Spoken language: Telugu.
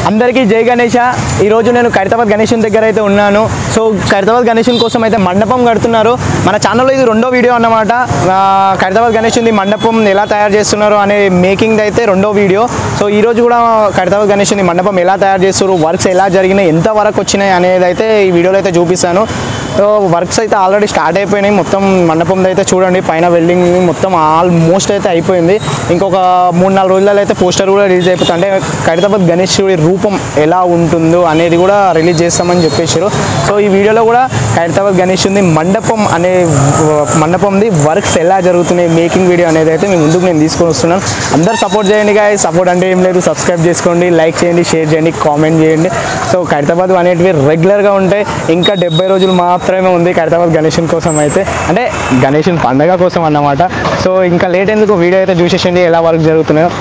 అందరికీ జై గణేష ఈరోజు నేను ఖైరతాబాద్ గణేషన్ దగ్గర అయితే ఉన్నాను సో ఖైరతాబాద్ గణేషన్ కోసం అయితే మండపం కడుతున్నారు మన ఛానల్లో ఇది రెండో వీడియో అన్నమాట ఆ, ఖైరతాబాద్ గణేషుని మండపం ఎలా తయారు చేస్తున్నారు అనే మేకింగ్ అయితే రెండో వీడియో సో ఈరోజు కూడా ఖైరతాబాద్ గణేషుని మండపం ఎలా తయారు చేస్తారు వర్క్స్ ఎలా జరిగినాయి ఎంత వరకు వచ్చినాయి అనేది అయితే ఈ వీడియోలో అయితే చూపిస్తాను సో వర్క్స్ అయితే ఆల్రెడీ స్టార్ట్ అయిపోయినాయి మొత్తం మండపం అయితే చూడండి పైన వెల్డింగ్ మొత్తం ఆల్మోస్ట్ అయితే అయిపోయింది ఇంకొక మూడు నాలుగు రోజులలో అయితే పోస్టర్ కూడా రిలీజ్ అయిపోతుంది అంటే ఖైరతాబాద్ గణేశుడి రూపం ఎలా ఉంటుందో అనేది కూడా రిలీజ్ చేస్తామని చెప్పేసారు సో ఈ వీడియోలో కూడా ఖైరతాబాద్ గణేశుడి మండపం అనే వ- మండపంది వర్క్స్ ఎలా జరుగుతున్నాయి మేకింగ్ వీడియో అనేది అయితే మీ ముందుకు నేను తీసుకొని వస్తున్నాను అందరు సపోర్ట్ చేయండి గాయ సపోర్ట్ అంటే ఏం లేదు సబ్స్క్రైబ్ చేసుకోండి లైక్ చేయండి షేర్ చేయండి కామెంట్ చేయండి సో ఖైరతాబాద్ అనేటివి రెగ్యులర్గా ఉంటాయి ఇంకా డెబ్బై రోజులు మాత్రమే ఉంది ఖైరతాబాద్ గణేషన్ కోసం అయితే అంటే గణేషన్ పండగ కోసం అన్నమాట సో ఇంకా లేట్ ఎందుకు వీడియో అయితే చూసేసండి ఎలా వర్క్ జరుగుతున్నాయో